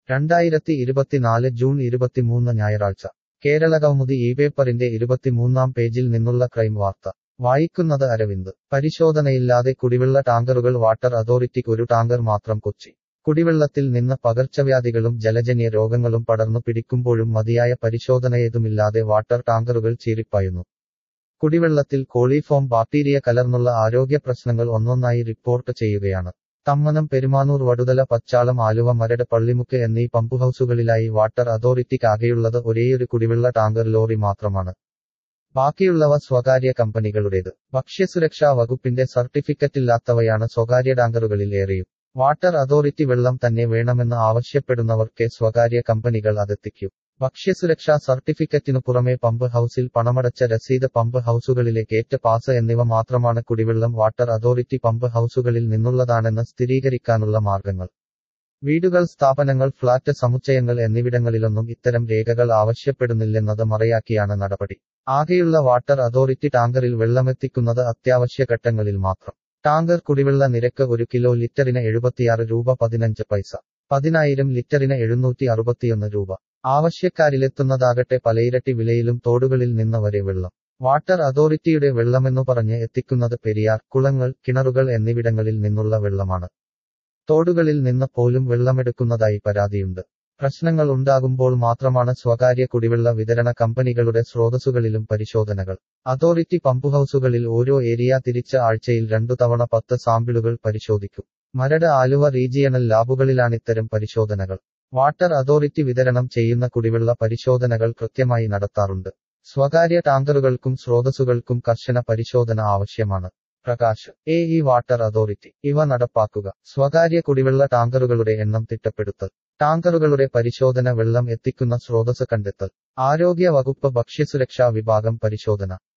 രണ്ടായിരത്തി ഇരുപത്തിനാല് ജൂൺ ഇരുപത്തിമൂന്ന് ഞായറാഴ്ച കേരള കൗമുദി ഈ പേപ്പറിന്റെ ഇരുപത്തിമൂന്നാം പേജിൽ നിന്നുള്ള ക്രൈം വാർത്ത വായിക്കുന്നത് അരവിന്ദ് പരിശോധനയില്ലാതെ കുടിവെള്ള ടാങ്കറുകൾ വാട്ടർ അതോറിറ്റിക്ക് ഒരു ടാങ്കർ മാത്രം കൊച്ചി കുടിവെള്ളത്തിൽ നിന്ന് പകർച്ചവ്യാധികളും ജലജന്യ രോഗങ്ങളും പടർന്നു പിടിക്കുമ്പോഴും മതിയായ പരിശോധനയേതുമില്ലാതെ വാട്ടർ ടാങ്കറുകൾ ചീറിപ്പായുന്നു കുടിവെള്ളത്തിൽ കോളിഫോം ബാക്ടീരിയ കലർന്നുള്ള ആരോഗ്യ പ്രശ്നങ്ങൾ ഒന്നൊന്നായി റിപ്പോർട്ട് ചെയ്യുകയാണ് തമ്മനം പെരുമാനൂർ വടുതല പച്ചാളം ആലുവ മരട് പള്ളിമുക്ക് എന്നീ പമ്പുഹൌസുകളിലായി വാട്ടർ അതോറിറ്റിക്കാകെയുള്ളത് ഒരേയൊരു കുടിവെള്ള ടാങ്കർ ലോറി മാത്രമാണ് ബാക്കിയുള്ളവ സ്വകാര്യ കമ്പനികളുടേത് ഭക്ഷ്യസുരക്ഷാ വകുപ്പിന്റെ സർട്ടിഫിക്കറ്റില്ലാത്തവയാണ് സ്വകാര്യ ടാങ്കറുകളിൽ ഏറെയും വാട്ടർ അതോറിറ്റി വെള്ളം തന്നെ വേണമെന്ന് ആവശ്യപ്പെടുന്നവർക്ക് സ്വകാര്യ കമ്പനികൾ അതെത്തിക്കും ഭക്ഷ്യസുരക്ഷാ സർട്ടിഫിക്കറ്റിനു പുറമെ പമ്പ് ഹൌസിൽ പണമടച്ച രസീത് പമ്പ് ഹൌസുകളിലെ ഗേറ്റ് പാസ് എന്നിവ മാത്രമാണ് കുടിവെള്ളം വാട്ടർ അതോറിറ്റി പമ്പ് ഹൌസുകളിൽ നിന്നുള്ളതാണെന്ന് സ്ഥിരീകരിക്കാനുള്ള മാർഗങ്ങൾ വീടുകൾ സ്ഥാപനങ്ങൾ ഫ്ളാറ്റ് സമുച്ചയങ്ങൾ എന്നിവിടങ്ങളിലൊന്നും ഇത്തരം രേഖകൾ ആവശ്യപ്പെടുന്നില്ലെന്നത് മറയാക്കിയാണ് നടപടി ആകെയുള്ള വാട്ടർ അതോറിറ്റി ടാങ്കറിൽ വെള്ളമെത്തിക്കുന്നത് അത്യാവശ്യ ഘട്ടങ്ങളിൽ മാത്രം ടാങ്കർ കുടിവെള്ള നിരക്ക് ഒരു കിലോ ലിറ്ററിന് എഴുപത്തിയാറ് രൂപ പതിനഞ്ച് പൈസ പതിനായിരം ലിറ്ററിന് എഴുന്നൂറ്റി അറുപത്തിയൊന്ന് രൂപ ആവശ്യക്കാരിലെത്തുന്നതാകട്ടെ പലയിരട്ടി വിലയിലും തോടുകളിൽ നിന്ന് വരെ വെള്ളം വാട്ടർ അതോറിറ്റിയുടെ വെള്ളമെന്നു പറഞ്ഞ് എത്തിക്കുന്നത് പെരിയാർ കുളങ്ങൾ കിണറുകൾ എന്നിവിടങ്ങളിൽ നിന്നുള്ള വെള്ളമാണ് തോടുകളിൽ നിന്ന് പോലും വെള്ളമെടുക്കുന്നതായി പരാതിയുണ്ട് പ്രശ്നങ്ങൾ ഉണ്ടാകുമ്പോൾ മാത്രമാണ് സ്വകാര്യ കുടിവെള്ള വിതരണ കമ്പനികളുടെ സ്രോതസ്സുകളിലും പരിശോധനകൾ അതോറിറ്റി പമ്പുഹൌസുകളിൽ ഓരോ ഏരിയ തിരിച്ച ആഴ്ചയിൽ രണ്ടു തവണ പത്ത് സാമ്പിളുകൾ പരിശോധിക്കും മരട് ആലുവ റീജിയണൽ ലാബുകളിലാണിത്തരം പരിശോധനകൾ വാട്ടർ അതോറിറ്റി വിതരണം ചെയ്യുന്ന കുടിവെള്ള പരിശോധനകൾ കൃത്യമായി നടത്താറുണ്ട് സ്വകാര്യ ടാങ്കറുകൾക്കും സ്രോതസ്സുകൾക്കും കർശന പരിശോധന ആവശ്യമാണ് Prakash A E water authority ഇവ നടപ്പാക്കുക സ്വകാര്യ കുടിവെള്ള ടാങ്കറുകളുടെ എണ്ണം തിട്ടപ്പെടുത്തൽ ടാങ്കറുകളുടെ പരിശോധന വെള്ളം എത്തിക്കുന്ന സ്രോതസ് കണ്ടെത്തൽ ആരോഗ്യ വകുപ്പ് ഭക്ഷ്യസുരക്ഷാ വിഭാഗം പരിശോധന